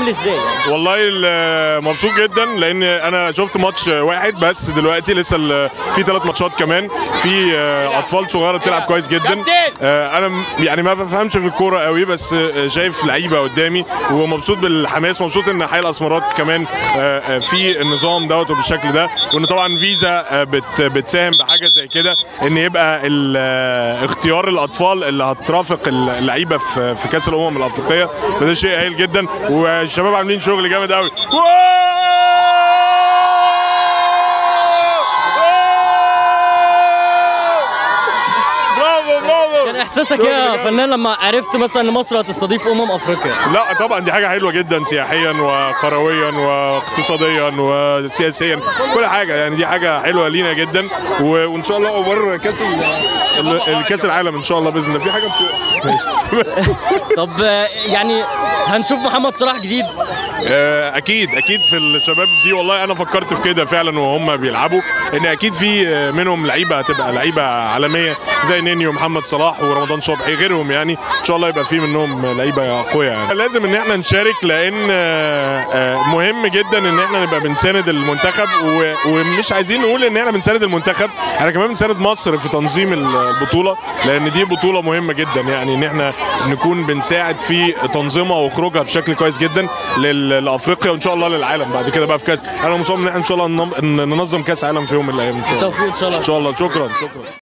عامل ازاي يعني والله ال- مبسوط جدا لان انا شفت ماتش واحد بس دلوقتي لسه ال- في ثلاث ماتشات كمان في آه، اطفال صغيره بتلعب كويس جدا آه، انا م- يعني ما بفهمش في الكوره قوي بس آه، شايف لعيبه قدامي ومبسوط بالحماس مبسوط ان حي الاسمرات كمان آه، آه، في النظام دوت وبالشكل ده وان طبعا فيزا آه، بت بتساهم بحاجه زي كده ان يبقى ال- آه، اختيار الاطفال اللي هترافق اللعيبه في في كاس الامم الافريقيه فده شيء هايل جدا والشباب عاملين شغل جامد قوي برافو برافو كان احساسك ايه يا فنان لما عرفت مثلا ان مصر هتستضيف امم افريقيا لا طبعا دي حاجه حلوه جدا سياحيا وقرويا واقتصاديا وسياسيا كل حاجه يعني دي حاجه حلوه لينا جدا و- وان شاء الله عقبال كاس ال- ال- الكاس العالم ان شاء الله باذن الله في حاجه بت- ماشي تمام. طب آه، يعني هنشوف محمد صلاح جديد آه، اكيد اكيد في الشباب دي والله انا فكرت في كده فعلا وهم بيلعبوا ان اكيد في آه، منهم لعيبه هتبقى لعيبه عالميه زي نينيو محمد صلاح ورمضان صبحي غيرهم يعني ان شاء الله يبقى في منهم لعيبه اقوياء يعني لازم ان احنا نشارك لان آه، آه، مهم جدا ان احنا نبقى بنساند المنتخب و- ومش عايزين نقول ان احنا بنساند المنتخب احنا كمان بنساند مصر في تنظيم البطوله لان دي بطوله مهمه جدا يعني ان احنا نكون بنساعد في تنظيمها وخروجها بشكل كويس جدا لل- لافريقيا وان شاء الله للعالم بعد كده بقى في كاس انا مصمم ان احنا ان شاء الله ننظم كاس عالم في يوم من الايام ان شاء الله بالتوفيق ان شاء الله ان شاء الله شكرا شكرا